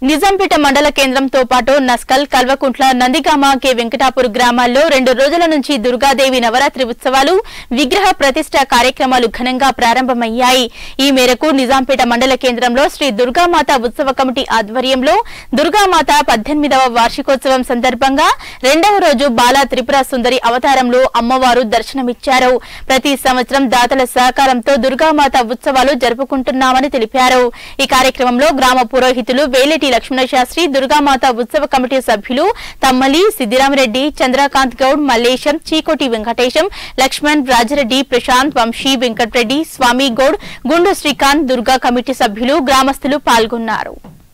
నిజాంపేట మండల కేంద్రంతో పాటు నస్కల్ కల్వకుంట్ల నందిగామ కె వెంకటాపూర్ గ్రామాల్లో రెండు రోజుల నుంచి దుర్గాదేవి నవరాత్రి ఉత్సవాలు విగ్రహ ప్రతిష్ట కార్యక్రమాలు ఘనంగా ప్రారంభమయ్యాయి ఈ మేరకు నిజాంపేట మండల కేంద్రంలో శ్రీ దుర్గామాత ఉత్సవ కమిటీ ఆధ్వర్యంలో దుర్గామాత పద్దెనిమిదవ వార్షికోత్సవం సందర్భంగా రెండవ రోజు బాలా త్రిపుర సుందరి అవతారంలో అమ్మవారు దర్శనమిచ్చారు ప్రతి సంవత్సరం దాతల సహకారంతో దుర్గామాత ఉత్సవాలు జరుపుకుంటున్నామని తెలిపారు ఈ కార్యక్రమంలో గ్రామ పురోహితులు వేలేటి లక్ష్మణ శాస్త్రి దుర్గామాత ఉత్సవ కమిటీ సభ్యులు తమ్మలి సిద్దిరామరెడ్డి చంద్రకాంత్ గౌడ్ మల్లేశం చీకోటి వెంకటేశం లక్ష్మణ్ రాజరెడ్డి ప్రశాంత్ వంశీ వెంకట్రెడ్డి స్వామి గౌడ్ గుండు శ్రీకాంత్ దుర్గా కమిటీ సభ్యులు గ్రామస్తులు పాల్గొన్నారు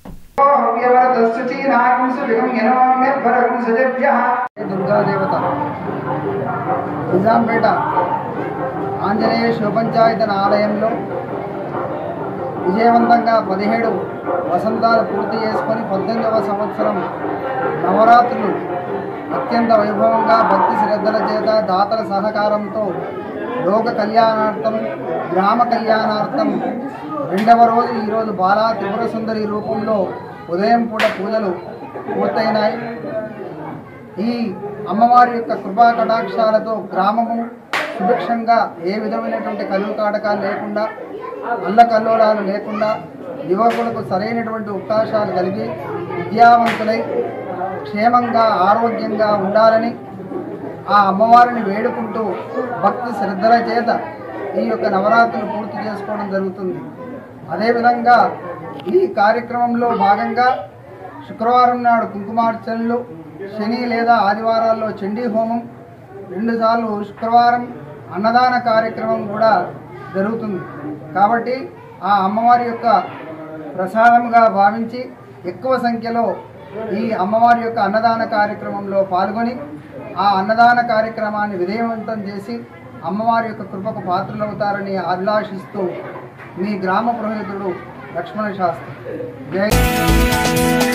దుర్గాదేవత నిజాంపేట ఆంజనేయ శివపంచాయతన ఆలయంలో విజయవంతంగా పదిహేడు వసంతాలు పూర్తి చేసుకొని పద్దెనిమిదవ సంవత్సరం నవరాత్రులు అత్యంత వైభవంగా భక్తి శ్రద్ధల చేత దాతల సహకారంతో లోక కళ్యాణార్థం గ్రామ కళ్యాణార్థం రెండవ రోజు ఈరోజు బాలా త్రిపుర సుందరి రూపంలో ఉదయం పూట పూజలు పూర్తయినాయి ఈ అమ్మవారి యొక్క కృపా కటాక్షాలతో గ్రామము సుభిక్షంగా ఏ విధమైనటువంటి కలుగు కాటకాలు లేకుండా అల్లకల్లోలాలు లేకుండా యువకులకు సరైనటువంటి అవకాశాలు కలిగి విద్యావంతులై క్షేమంగా ఆరోగ్యంగా ఉండాలని ఆ అమ్మవారిని వేడుకుంటూ భక్తి శ్రద్ధల చేత ఈ యొక్క నవరాత్రులు పూర్తి చేసుకోవడం జరుగుతుంది అదేవిధంగా ఈ కార్యక్రమంలో భాగంగా శుక్రవారం నాడు కుంకుమార్చనలు శని లేదా ఆదివారాల్లో చండీ హోమం రెండుసార్లు శుక్రవారం అన్నదాన కార్యక్రమం కూడా జరుగుతుంది కాబట్టి ఆ అమ్మవారి యొక్క ప్రసాదంగా భావించి ఎక్కువ సంఖ్యలో ఈ అమ్మవారి యొక్క అన్నదాన కార్యక్రమంలో పాల్గొని ఆ అన్నదాన కార్యక్రమాన్ని విజయవంతం చేసి అమ్మవారి యొక్క కృపకు పాత్రలవుతారని అభిలాషిస్తూ మీ గ్రామ పురోహితుడు లక్ష్మణ శాస్త్రి జై